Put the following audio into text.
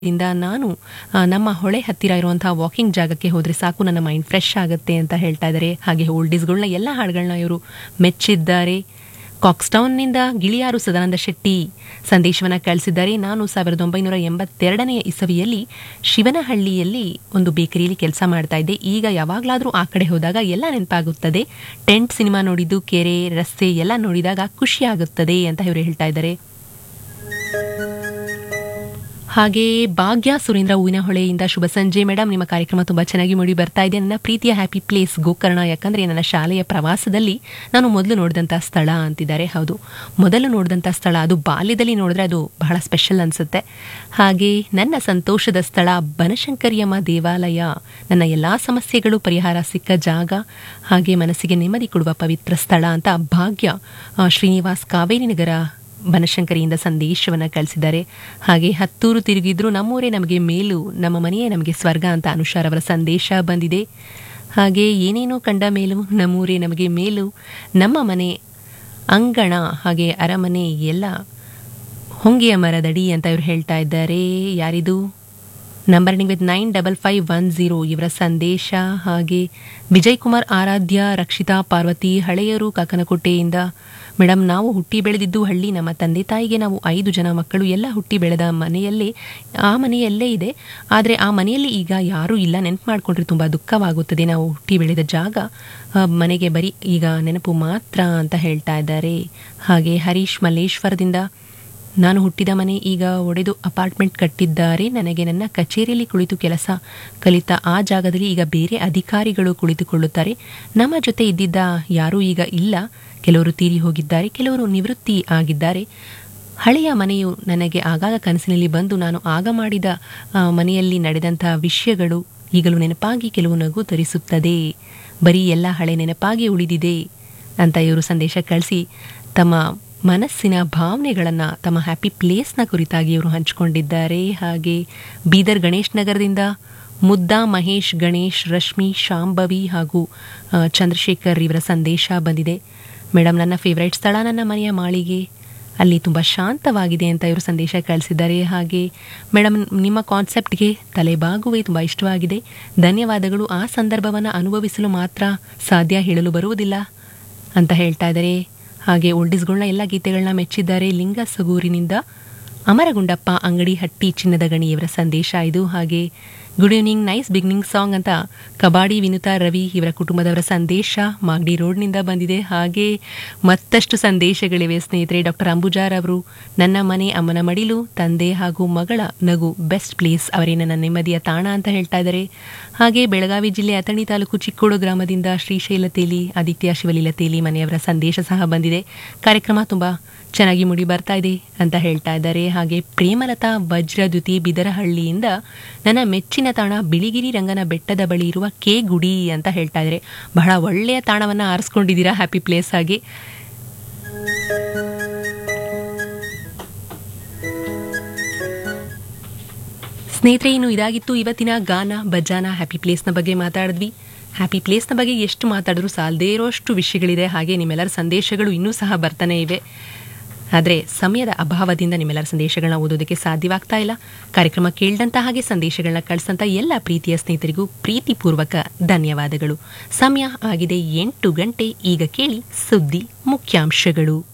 ಇಂದ ನಾನು ಆ, ನಮ್ಮ ಹೊಳೆ ಹತ್ತಿರ ಇರುವಂತಹ ವಾಕಿಂಗ್ ಜಾಗಕ್ಕೆ ಹೋದರೆ ಸಾಕು ನನ್ನ ಮೈಂಡ್ ಫ್ರೆಶ್ ಆಗುತ್ತೆ ಅಂತ ಹೇಳ್ತಾ ಇದ್ದಾರೆ ಹಾಗೆ ಓಲ್ಡೀಸ್ಗಳನ್ನ ಎಲ್ಲ ಹಾಡುಗಳನ್ನ ಇವರು ಮೆಚ್ಚಿದ್ದಾರೆ ಕಾಕ್ಸ್ಟೌನ್ನಿಂದ ಗಿಳಿಯಾರು ಸದಾನಂದ ಶೆಟ್ಟಿ ಸಂದೇಶವನ್ನು ಕಳಿಸಿದ್ದಾರೆ ನಾನು ಸಾವಿರದ ಒಂಬೈನೂರ ಎಂಬತ್ತೆರಡನೆಯ ಇಸವಿಯಲ್ಲಿ ಶಿವನಹಳ್ಳಿಯಲ್ಲಿ ಒಂದು ಬೇಕರಿಯಲ್ಲಿ ಕೆಲಸ ಮಾಡ್ತಾ ಇದ್ದೆ ಈಗ ಯಾವಾಗಲಾದರೂ ಆ ಕಡೆ ಹೋದಾಗ ಎಲ್ಲ ನೆನಪಾಗುತ್ತದೆ ಟೆಂಟ್ ಸಿನಿಮಾ ನೋಡಿದ್ದು ಕೆರೆ ರಸ್ತೆ ಎಲ್ಲ ನೋಡಿದಾಗ ಖುಷಿ ಆಗುತ್ತದೆ ಅಂತ ಇವರು ಹೇಳ್ತಾ ಇದ್ದಾರೆ ಹಾಗೆ ಭಾಗ್ಯ ಸುರೇಂದ್ರ ಹೂವಿನಹೊಳೆಯಿಂದ ಶುಭ ಸಂಜೆ ಮೇಡಮ್ ನಿಮ್ಮ ಕಾರ್ಯಕ್ರಮ ತುಂಬ ಚೆನ್ನಾಗಿ ಮೂಡಿ ಬರ್ತಾ ಇದೆ ನನ್ನ ಪ್ರೀತಿಯ ಹ್ಯಾಪಿ ಪ್ಲೇಸ್ ಗೋಕರ್ಣ ಯಾಕಂದರೆ ನನ್ನ ಶಾಲೆಯ ಪ್ರವಾಸದಲ್ಲಿ ನಾನು ಮೊದಲು ನೋಡಿದಂಥ ಸ್ಥಳ ಅಂತಿದ್ದಾರೆ ಹೌದು ಮೊದಲು ನೋಡಿದಂಥ ಸ್ಥಳ ಅದು ಬಾಲ್ಯದಲ್ಲಿ ನೋಡಿದ್ರೆ ಅದು ಬಹಳ ಸ್ಪೆಷಲ್ ಅನಿಸುತ್ತೆ ಹಾಗೆ ನನ್ನ ಸಂತೋಷದ ಸ್ಥಳ ಬನಶಂಕರಿಯಮ್ಮ ದೇವಾಲಯ ನನ್ನ ಎಲ್ಲ ಸಮಸ್ಯೆಗಳು ಪರಿಹಾರ ಸಿಕ್ಕ ಜಾಗ ಹಾಗೆ ಮನಸ್ಸಿಗೆ ನೆಮ್ಮದಿ ಕೊಡುವ ಪವಿತ್ರ ಸ್ಥಳ ಅಂತ ಭಾಗ್ಯ ಆ, ಶ್ರೀನಿವಾಸ್ ಕಾವೇರಿ ನಗರ ಬನಶಂಕರಿಯಿಂದ ಸಂದೇಶವನ್ನು ಕಳಿಸಿದ್ದಾರೆ ಹಾಗೆ ಹತ್ತೂರು ತಿರುಗಿದ್ರು ನಮ್ಮೂರೇ ನಮಗೆ ಮೇಲು ನಮ್ಮ ಮನೆಯೇ ನಮಗೆ ಸ್ವರ್ಗ ಅಂತ ಅನುಷಾರ್ ಅವರ ಸಂದೇಶ ಬಂದಿದೆ ಹಾಗೆ ಏನೇನೋ ಕಂಡ ಮೇಲು ನಮ್ಮೂರೇ ನಮಗೆ ಮೇಲು ನಮ್ಮ ಮನೆ ಅಂಗಣ ಹಾಗೆ ಅರಮನೆ ಎಲ್ಲ ಹೊಂಗೆಯ ಮರದಡಿ ಅಂತ ಇವರು ಹೇಳ್ತಾ ಇದ್ದಾರೆ ಯಾರಿದು number ending with nine double five one zero ಇವರ ಸಂದೇಶ ಹಾಗೆ ವಿಜಯ್ ಕುಮಾರ್ ಆರಾಧ್ಯ ರಕ್ಷಿತಾ ಪಾರ್ವತಿ ಹಳೆಯರು ಕಾಕನಕೋಟೆಯಿಂದ ಮೇಡಮ್ ನಾವು ಹುಟ್ಟಿ ಬೆಳೆದಿದ್ದು ಹಳ್ಳಿ ನಮ್ಮ ತಂದೆ ತಾಯಿಗೆ ನಾವು ಐದು ಜನ ಮಕ್ಕಳು ಎಲ್ಲ ಹುಟ್ಟಿ ಬೆಳೆದ ಮನೆಯಲ್ಲೇ ಆ ಮನೆಯಲ್ಲೇ ಇದೆ ಆದರೆ ಆ ಮನೆಯಲ್ಲಿ ಈಗ ಯಾರೂ ಇಲ್ಲ ನೆನಪು ಮಾಡಿಕೊಂಡ್ರೆ ತುಂಬ ದುಃಖವಾಗುತ್ತದೆ ನಾವು ಹುಟ್ಟಿ ಬೆಳೆದ ಜಾಗ ಆ, ಮನೆಗೆ ಬರೀ ಈಗ ನೆನಪು ಮಾತ್ರ ಅಂತ ಹೇಳ್ತಾ ಇದ್ದಾರೆ ಹಾಗೆ ಹರೀಶ್ ಮಲ್ಲೇಶ್ವರದಿಂದ ನಾನು ಹುಟ್ಟಿದ ಮನೆ ಈಗ ಒಡೆದು ಅಪಾರ್ಟ್ಮೆಂಟ್ ಕಟ್ಟಿದ್ದಾರೆ ನನಗೆ ನನ್ನ ಕಚೇರಿಯಲ್ಲಿ ಕುಳಿತು ಕೆಲಸ ಕಲಿತ ಆ ಜಾಗದಲ್ಲಿ ಈಗ ಬೇರೆ ಅಧಿಕಾರಿಗಳು ಕುಳಿತುಕೊಳ್ಳುತ್ತಾರೆ ನಮ್ಮ ಜೊತೆ ಇದ್ದಿದ್ದ ಯಾರೂ ಈಗ ಇಲ್ಲ ಕೆಲವರು ತೀರಿ ಹೋಗಿದ್ದಾರೆ ಕೆಲವರು ನಿವೃತ್ತಿ ಆಗಿದ್ದಾರೆ ಹಳೆಯ ಮನೆಯು ನನಗೆ ಆಗಾಗ ಕನಸಿನಲ್ಲಿ ಬಂದು ನಾನು ಆಗ ಮಾಡಿದ ಆ, ಮನೆಯಲ್ಲಿ ನಡೆದಂಥ ವಿಷಯಗಳು ಈಗಲೂ ನೆನಪಾಗಿ ಕೆಲವು ನಗು ತರಿಸುತ್ತದೆ ಬರೀ ಎಲ್ಲ ಹಳೆ ನೆನಪಾಗಿ ಉಳಿದಿದೆ ಅಂತ ಇವರು ಸಂದೇಶ ಕಳಿಸಿ ತಮ್ಮ ಮನಸ್ಸಿನ ಭಾವನೆಗಳನ್ನು ತಮ್ಮ ಹ್ಯಾಪಿ ಪ್ಲೇಸ್ನ ಕುರಿತಾಗಿ ಇವರು ಹಂಚಿಕೊಂಡಿದ್ದಾರೆ ಹಾಗೆ ಬೀದರ್ ಗಣೇಶ್ ನಗರದಿಂದ ಮುದ್ದಾ ಮಹೇಶ್ ಗಣೇಶ್ ರಶ್ಮಿ ಶಾಂಭವಿ ಹಾಗೂ ಆ, ಚಂದ್ರಶೇಖರ್ ಇವರ ಸಂದೇಶ ಬಂದಿದೆ ಮೇಡಮ್ ನನ್ನ ಫೇವ್ರೈಟ್ ಸ್ಥಳ ನನ್ನ ಮನೆಯ ಮಾಳಿಗೆ ಅಲ್ಲಿ ತುಂಬ ಶಾಂತವಾಗಿದೆ ಅಂತ ಇವರು ಸಂದೇಶ ಕಳಿಸಿದ್ದಾರೆ ಹಾಗೆ ಮೇಡಮ್ ನಿಮ್ಮ ಕಾನ್ಸೆಪ್ಟ್ಗೆ ತಲೆಬಾಗುವೆ ತುಂಬ ಇಷ್ಟವಾಗಿದೆ ಧನ್ಯವಾದಗಳು ಆ ಸಂದರ್ಭವನ್ನು ಅನುಭವಿಸಲು ಮಾತ್ರ ಸಾಧ್ಯ ಹೇಳಲು ಬರುವುದಿಲ್ಲ ಅಂತ ಹೇಳ್ತಾ ಇದ್ದಾರೆ ಹಾಗೆ ಓಲ್ಡೀಸ್ಗಳನ್ನ ಎಲ್ಲ ಗೀತೆಗಳನ್ನ ಮೆಚ್ಚಿದ್ದಾರೆ ಲಿಂಗ ಸಗೂರಿನಿಂದ ಅಮರಗುಂಡಪ್ಪ ಅಂಗಡಿ ಹಟ್ಟಿ ಚಿನ್ನದ ಗಣಿಯವರ ಸಂದೇಶ ಇದು ಹಾಗೆ good evening nice beginning song ಅಂತ ಕಬಾಡಿ ವಿನುತಾ ರವಿ ಇವರ ಕುಟುಂಬದವರ ಸಂದೇಶ ಮಾಗಡಿ ರೋಡ್ನಿಂದ ಬಂದಿದೆ ಹಾಗೆ ಮತ್ತಷ್ಟು ಸಂದೇಶಗಳಿವೆ ಸ್ನೇಹಿತರೆ ಡಾಕ್ಟರ್ ಅಂಬುಜಾರ್ ಅವರು ನನ್ನ ಮನೆ ಅಮ್ಮನ ಮಡಿಲು ತಂದೆ ಹಾಗೂ ಮಗಳ ನಗು ಬೆಸ್ಟ್ ಪ್ಲೇಸ್ ಅವರೇ ನನ್ನ ನೆಮ್ಮದಿಯ ತಾಣ ಅಂತ ಹೇಳ್ತಾ ಇದ್ದಾರೆ ಹಾಗೆ ಬೆಳಗಾವಿ ಜಿಲ್ಲೆ ಅಥಣಿ ತಾಲೂಕು ಚಿಕ್ಕೋಡು ಗ್ರಾಮದಿಂದ ಶ್ರೀಶೈಲ ತೇಲಿ ಆದಿತ್ಯ ಶಿವಲೀಲ ತೇಲಿ ಮನೆಯವರ ಸಂದೇಶ ಸಹ ಬಂದಿದೆ ಕಾರ್ಯಕ್ರಮ ತುಂಬ ಚೆನ್ನಾಗಿ ಮುಡಿ ಬರ್ತಾ ಇದೆ ಅಂತ ಹೇಳ್ತಾ ಇದ್ದಾರೆ ಹಾಗೆ ಪ್ರೇಮಲತಾ ವಜ್ರದ್ಯುತಿ ಬಿದರಹಳ್ಳಿಯಿಂದ ನನ್ನ ಮೆಚ್ಚಿನ ತಾಣ ಬಿಳಿಗಿರಿ ರಂಗನ ಬೆಟ್ಟದ ಬಳಿ ಇರುವ ಕೆ ಗುಡಿ ಅಂತ ಹೇಳ್ತಾ ಇದ್ದಾರೆ ಬಹಳ ಒಳ್ಳೆಯ ತಾಣವನ್ನು ಆರಿಸ್ಕೊಂಡಿದ್ದೀರಾ ಹ್ಯಾಪಿ ಪ್ಲೇಸ್ ಆಗಿ ಸ್ನೇಹಿತರೆ ಇನ್ನು ಇದಾಗಿತ್ತು ಇವತ್ತಿನ ಗಾನ ಬಜಾನ ಹ್ಯಾಪಿ ಪ್ಲೇಸ್ನ ಬಗ್ಗೆ ಮಾತಾಡಿದ್ವಿ ಹ್ಯಾಪಿ ಪ್ಲೇಸ್ನ ಬಗ್ಗೆ ಎಷ್ಟು ಮಾತಾಡಿದ್ರು ಸಾಲದೇ ಇರೋಷ್ಟು ವಿಷಯಗಳಿದೆ ಹಾಗೆ ನಿಮ್ಮೆಲ್ಲರ ಸಂದೇಶಗಳು ಇನ್ನೂ ಸಹ ಬರ್ತಾನೆ ಇವೆ ಆದರೆ ಸಮಯದ ಅಭಾವದಿಂದ ನಿಮ್ಮೆಲ್ಲರ ಸಂದೇಶಗಳನ್ನ ಓದೋದಕ್ಕೆ ಸಾಧ್ಯವಾಗ್ತಾ ಇಲ್ಲ ಕಾರ್ಯಕ್ರಮ ಕೇಳಿದಂಥ ಹಾಗೆ ಸಂದೇಶಗಳನ್ನ ಕಳಿಸಂತ ಎಲ್ಲ ಪ್ರೀತಿಯ ಸ್ನೇಹಿತರಿಗೂ ಪ್ರೀತಿಪೂರ್ವಕ ಧನ್ಯವಾದಗಳು ಸಮಯ ಆಗಿದೆ ಎಂಟು ಗಂಟೆ ಈಗ ಕೇಳಿ ಸುದ್ದಿ ಮುಖ್ಯಾಂಶಗಳು